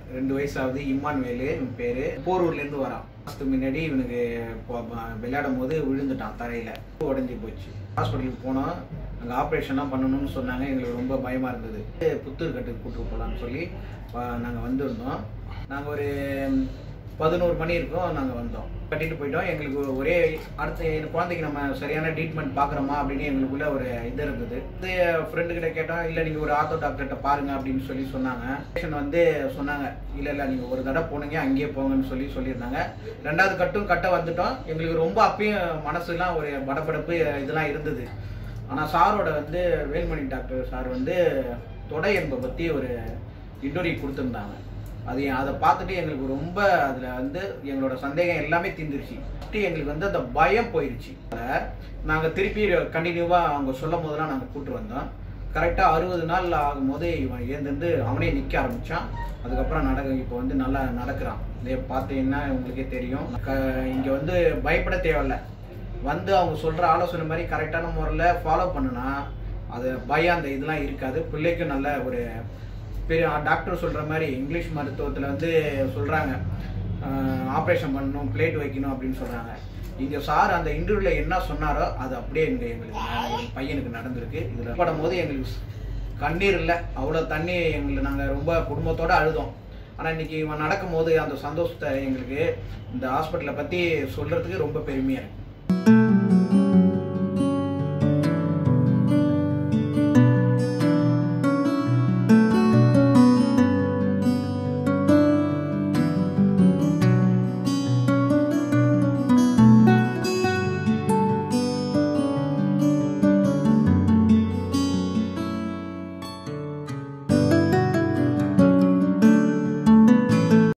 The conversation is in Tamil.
ரெண்டு வயசாகுது இம்மான்வேலு இவன் பேர் போரூர்லேருந்து வரான் மாதத்துக்கு முன்னாடி இவனுக்கு போ- ப- விளையாடும் போது விழுந்துட்டான் தரையில் உடஞ்சி போச்சு ஹாஸ்பிட்டலுக்கு போனோம் அங்கே ஆப்ரேஷன்லாம் பண்ணணும்னு சொன்னாங்க எங்களுக்கு ரொம்ப பயமாக இருந்தது புத்தூர் கட்டுக்கு கூட்டு போகலான்னு சொல்லி நாங்கள் வந்திருந்தோம் நாங்கள் ஒரு பதினோரு மணி இருக்கும் நாங்கள் வந்தோம் கட்டிட்டு போயிட்டோம் எங்களுக்கு ஒரே அடுத்த என் குழந்தைக்கு நம்ம சரியான ட்ரீட்மெண்ட் பார்க்குறோமா அப்படின்னு எங்களுக்குள்ள ஒரு இது இருந்தது இது ஃப்ரெண்டு கிட்ட கேட்டோம் இல்லை நீங்கள் ஒரு ஆர்த்தோ டாக்டர்கிட்ட பாருங்க அப்படின்னு சொல்லி சொன்னாங்க பேஷண்ட் வந்து சொன்னாங்க இல்லை இல்லை நீங்கள் ஒரு தடவை போனீங்க அங்கேயே போங்கன்னு சொல்லி சொல்லியிருந்தாங்க ரெண்டாவது கட்டும் கட்ட வந்துட்டோம் எங்களுக்கு ரொம்ப அப்பயும் மனசுலாம் ஒரு படபடப்பு இதெல்லாம் இருந்தது ஆனால் சாரோட வந்து வேல்மணி டாக்டர் சார் வந்து தொடை என்பை பற்றி ஒரு இன்டோரி கொடுத்துருந்தாங்க அது அதை பார்த்துட்டு எங்களுக்கு ரொம்ப அதில் வந்து எங்களோட சந்தேகம் எல்லாமே தீர்ந்துருச்சு திருப்பி எங்களுக்கு வந்து அந்த பயம் போயிடுச்சு நாங்கள் திருப்பி கண்டினியூவாக அவங்க சொல்லும் போதெல்லாம் நாங்கள் கூட்டு வந்தோம் கரெக்டாக அறுபது நாள் ஆகும்போது இவன் ஏந்திருந்து அவனே நிற்க ஆரம்பித்தான் அதுக்கப்புறம் நடக்க இப்போ வந்து நல்லா நடக்கிறான் இதே பார்த்தீங்கன்னா உங்களுக்கே தெரியும் க இங்கே வந்து பயப்பட தேவையில்ல வந்து அவங்க சொல்கிற ஆலோசனை மாதிரி கரெக்டான முறையில் ஃபாலோ பண்ணுனா அது பயம் அந்த இதெல்லாம் இருக்காது பிள்ளைக்கும் நல்ல ஒரு பெரிய டாக்டர் சொல்கிற மாதிரி இங்கிலீஷ் மருத்துவத்தில் வந்து சொல்கிறாங்க ஆப்ரேஷன் பண்ணணும் பிளேட் வைக்கணும் அப்படின்னு சொல்கிறாங்க இங்கே சார் அந்த இன்டர்வியூவில் என்ன சொன்னாரோ அது அப்படியே இங்கே எங்களுக்கு எங்கள் பையனுக்கு நடந்திருக்கு இதில் படும்போது எங்களுக்கு கண்ணீர் இல்லை அவ்வளோ தண்ணி எங்களுக்கு நாங்கள் ரொம்ப குடும்பத்தோடு அழுதோம் ஆனால் இன்னைக்கு இவன் நடக்கும்போது அந்த சந்தோஷத்தை எங்களுக்கு இந்த ஹாஸ்பிட்டலை பற்றி சொல்கிறதுக்கு ரொம்ப பெருமையாக இருக்குது